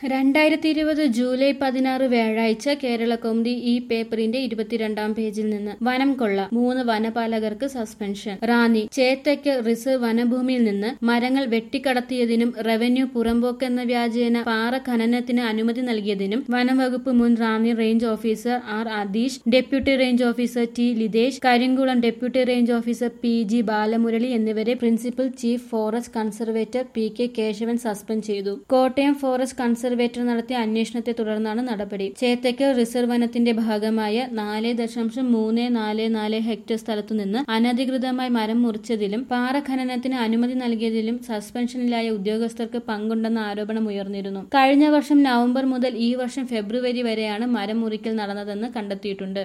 രണ്ടായിരത്തി ഇരുപത് ജൂലൈ പതിനാറ് വ്യാഴാഴ്ച കേരള കൗമുദി ഈ പേപ്പറിന്റെ ഇരുപത്തിരണ്ടാം പേജിൽ നിന്ന് വനം കൊള്ള മൂന്ന് വനപാലകർക്ക് സസ്പെൻഷൻ റാന്നി ചേത്തയ്ക്ക് റിസർവ് വനഭൂമിയിൽ നിന്ന് മരങ്ങൾ വെട്ടിക്കടത്തിയതിനും റവന്യൂ പുറമ്പോക്കെന്ന വ്യാജേന പാറ ഖനനത്തിന് അനുമതി നൽകിയതിനും വനംവകുപ്പ് മുൻ Ranni range officer R Adeesh deputy range officer T Lithesh Karinkulam deputy range officer P G Balamurali എന്നിവരെ principal chief forest conservator P K Keshavan suspend ചെയ്തു കോട്ടയം ഫോറസ്റ്റ് കൺസർവേറ്റർ നടത്തിയ അന്വേഷണത്തെ തുടർന്നാണ് നടപടി ചേത്തയ്ക്ക് റിസർവ് വനത്തിന്റെ ഭാഗമായ നാല് ദശാംശം മൂന്ന് നാല് നാല് ഹെക്ടർ സ്ഥലത്തുനിന്ന് അനധികൃതമായി മരം മുറിച്ചതിലും പാറ ഖനനത്തിന് അനുമതി നൽകിയതിലും സസ്പെൻഷനിലായ ഉദ്യോഗസ്ഥർക്ക് പങ്കുണ്ടെന്ന ആരോപണം ഉയർന്നിരുന്നു കഴിഞ്ഞ വർഷം നവംബർ മുതൽ ഈ വർഷം ഫെബ്രുവരി വരെയാണ് മരം മുറിക്കൽ നടന്നതെന്ന് കണ്ടെത്തിയിട്ടുണ്ട്